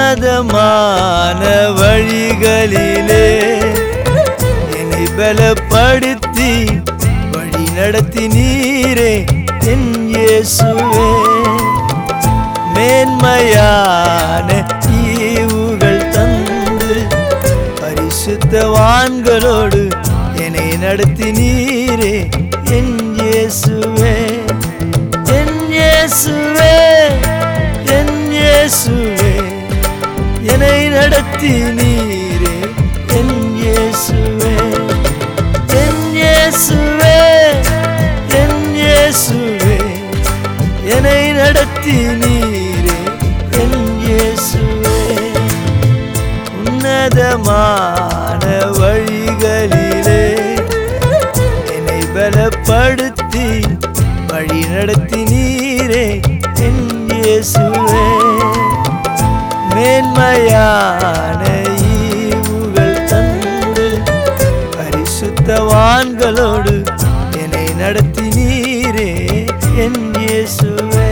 உன்னதமான வழிகளிலே என்னை பலப்படுத்தி வழி நடத்தி நீரே என் இயேசுவே மேன்மையான ஈவுகள் தந்து பரிசுத்தவான்களோடு என்னை நடத்தி நீரே என் இயேசுவே என் இயேசுவே என் இயேசுவே என்னை நடத்தி நீரே என் இயேசுவே என் இயேசுவே என் இயேசுவே என்னை நடத்தி நீரே என் இயேசுவே உன்னதமான வழிகளிலே என்னை பலப்படுத்தி வழி நடத்தி நீரே என் இயேசுவே மேன்மையான ஈவுகள் தந்து பரிசுத்தவான்களோடு என்னை நடத்தி நீரே என் இயேசுவே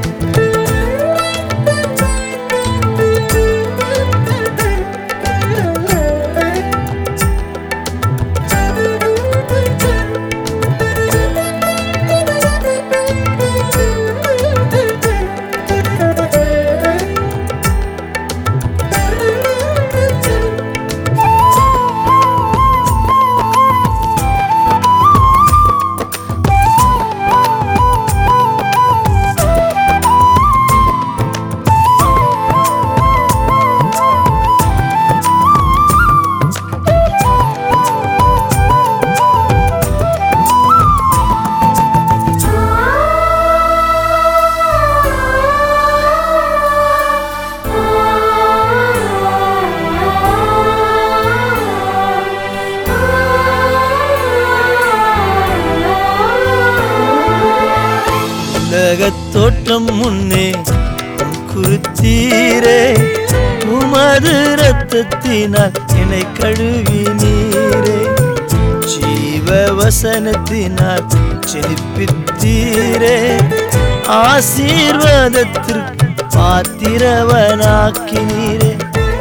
உலகத் தோற்றம் முன்னே உம் குறித்தீரே உமது இரத்தத்தினால் என்னை கழுவி நீரே ஜீவ வசனத்தினால் செழிப்பித்தீரே ஆசீர்வாதத்திற்கு பாத்திரவனாக்கினீரே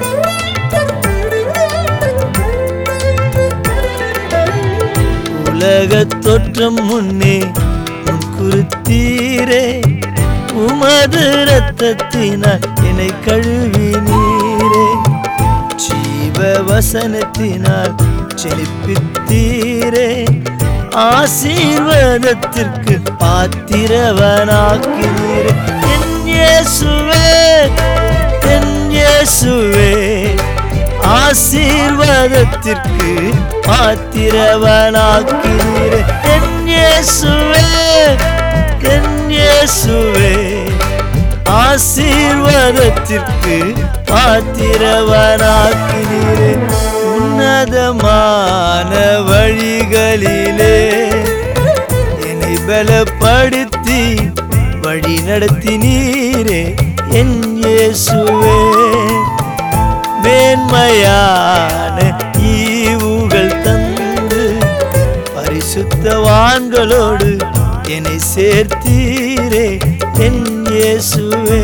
உலகத் தோற்றம் முன்னே உன் குறித்தீரே உமது இரத்தத்தினால் என்னை கழுவி நீரே ஜீவ வசனத்தினால் செழிப்பித்தீரே ஆசீர்வாதத்திற்கு பாத்திரவனாக்கினீரே என் இயேசுவே என் இயேசுவே ஆசீர்வாதத்திற்கு பாத்திரவனாக்கிறீரே என் இயேசுவே என் இயேசுவே ஆசீர்வாதத்திற்கு பாத்திரவனாக்கிறீரே உன்னதமான வழிகளிலே என்னை பலப்படுத்தி வழி நடத்தி நீரே என் இயேசுவே மேன்மையான ஈவுகள் தந்து பரிசுத்தவான்களோடு என்னை சேர்த்தீரே என் இயேசுவே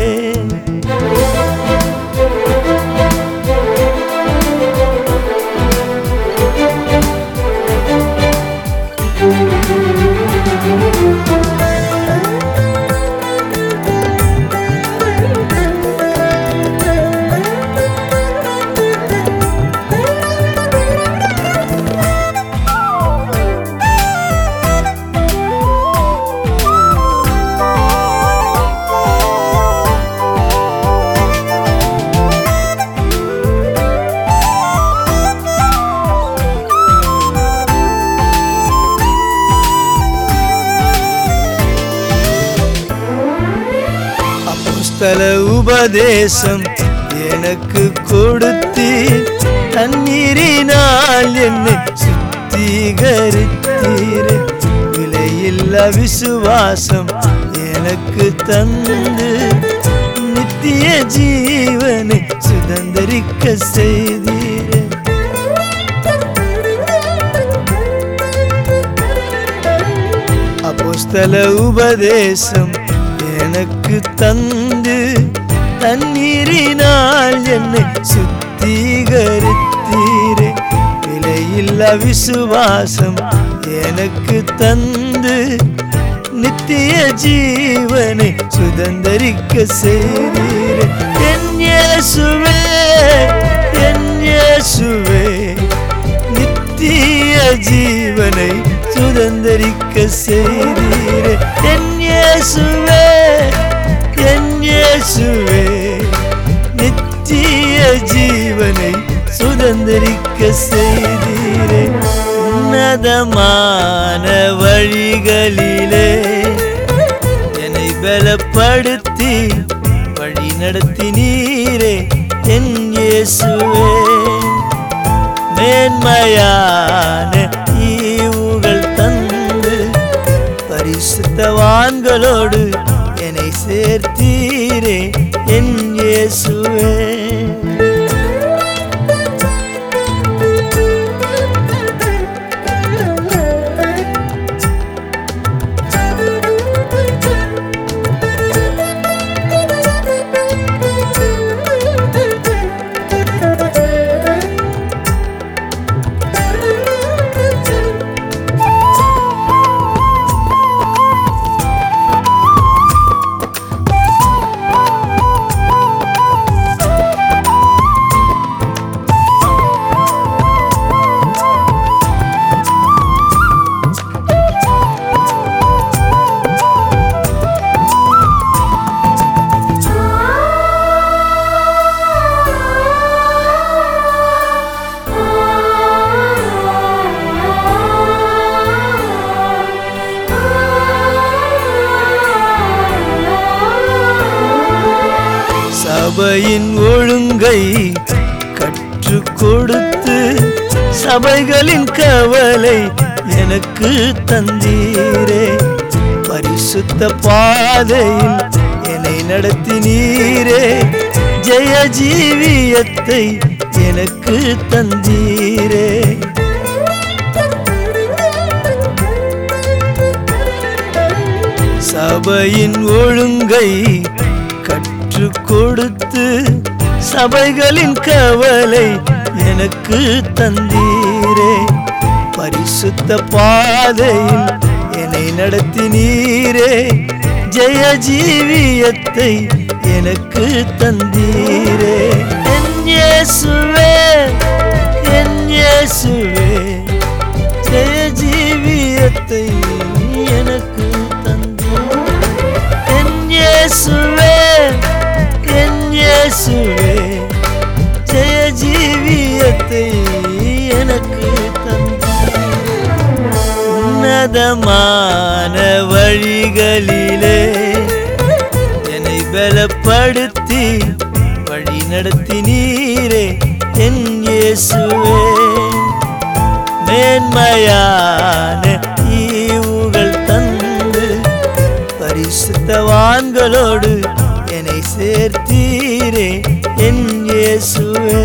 அப்போஸ்தல உபதேசம் எனக்கு கொடுத்தி தண்ணீரினால் என்னை சுத்திகரித்தீரே விலையில்லா விசுவாசம் எனக்கு தந்து நித்திய ஜீவனை சுதந்திரிக்க செய்தீரே அப்போஸ்தல உபதேசம் எனக்கு தந்து தண்ணீரினால் என்னை விலையில்லா விசுவாசம் எனக்கு தந்து நித்திய ஜீவனை சுதந்தரிக்க செய்தீரே என் இயேசுவே என் இயேசுவே நித்திய ஜீவனை சுதந்தரிக்க செய்தீரே என் இயேசுவே என் இயேசுவே நித்திய ஜீவனை சுதந்தரிக்க செய்தீரே உன்னதமான வழிகளிலே என்னை பலப்படுத்தி வழி நடத்தினீரே என் இயேசுவே மேன்மையான ஈவுகள் தந்து பரிசுத்தவான்களோடு என்னை சேர்த்தீரே என் இயேசுவே சபையின் ஒழுங்கை கற்றுக் கொடுத்து சபைகளின் கவலை எனக்கு தந்தீரே பரிசுத்த பாதையில் என்னை நடத்தினீரே ஜெய ஜீவியத்தை எனக்கு தந்தீரே சபையின் ஒழுங்கை கற்றுக் கொடுத்து சபைகளின் கவலை எனக்கு தந்தீரே பரிசுத்த பாதையில் என்னை நடத்தினீரே ஜெய ஜீவியத்தை எனக்கு தந்தீரே என் இயேசுவே என் இயேசுவே ஜெய ஜீவியத்தை எனக்கு தந்தீரே என் இயேசுவே என் இயேசுவே ஜெய ஜீவியத்தை எனக்கு தந்தீரே உன்னதமான வழிகளிலே என்னை பலப்படுத்தி வழி நடத்தினீரே என் இயேசுவே மேன்மையான ஈவுகள் தந்து பரிசுத்தவான்களோடு என்னை சேர்த்தீரே என் இயேசுவே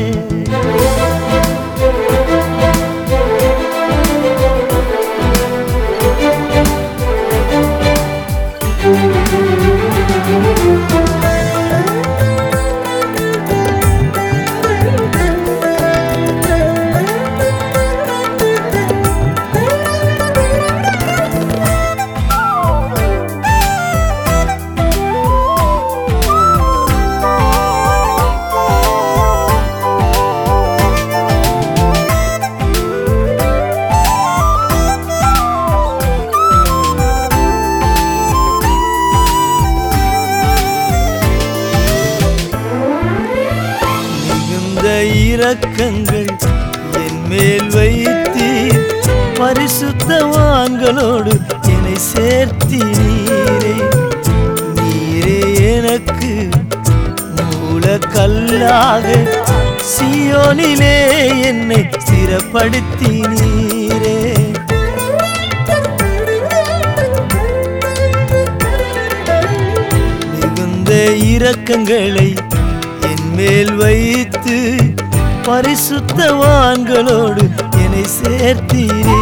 மிகுந்த இரக்கங்கள் என் மேல் வைத்தீர் பரிசுத்தவான்களோடு என்னை சேர்த்தீரே நீரே எனக்கு மூல கல்லாக சியோனிலே என்னை ஸ்திரப்படுத்தினீரே மிகுந்த இரக்கங்களை என் மேல் வைத்து பரிசுத்தவான்களோடு என்னை சேர்த்தீரே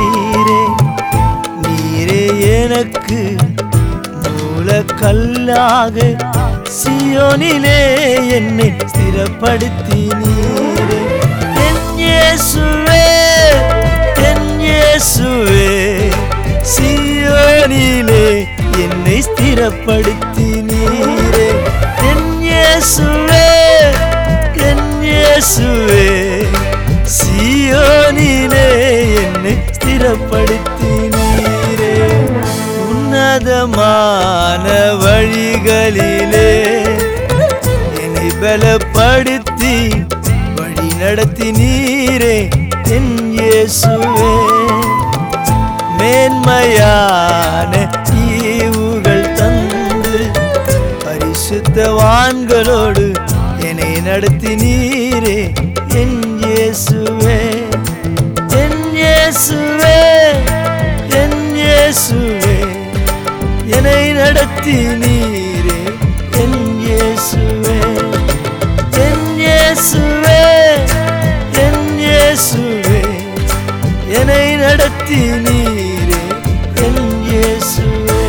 நீரே எனக்கு மூல கல்லாக சியோனிலே என்னை ஸ்திரப்படுத்தினீரே என் இயேசுவே இயேசுவே சியோனிலே என்னை ஸ்திரப்படுத்தினீரே என் இயேசுவே என் இயேசுவே சியோனிலே என்னை ஸ்திரப்படுத்தினீரே உன்னதமான வழிகளிலே என்னை பலப்படுத்தி வழி நடத்தினீரே என் இயேசுவே மேன்மையான ஈவுகள் தந்து பரிசுத்தவான்களோடு என்னை நடத்தினீரே என் இயேசுவே என் இயேசுவே என் இயேசுவே என்னை நடத்தினீரே என் இயேசுவே என் இயேசுவே என் இயேசுவே என்னை நடத்தினீரே என் இயேசுவே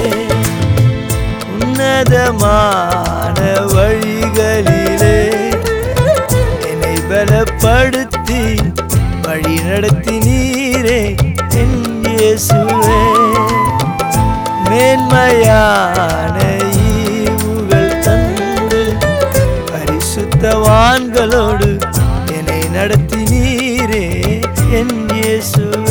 உன்னதமான வழிகளிலே என்னை பலப்படுத்தி வழி நடத்தினீரே என் இயேசுவே மேன்மையான ஈவுகள் தந்து பரிசுத்தவான்களோடு என்னை நடத்தினீரே என் இயேசுவே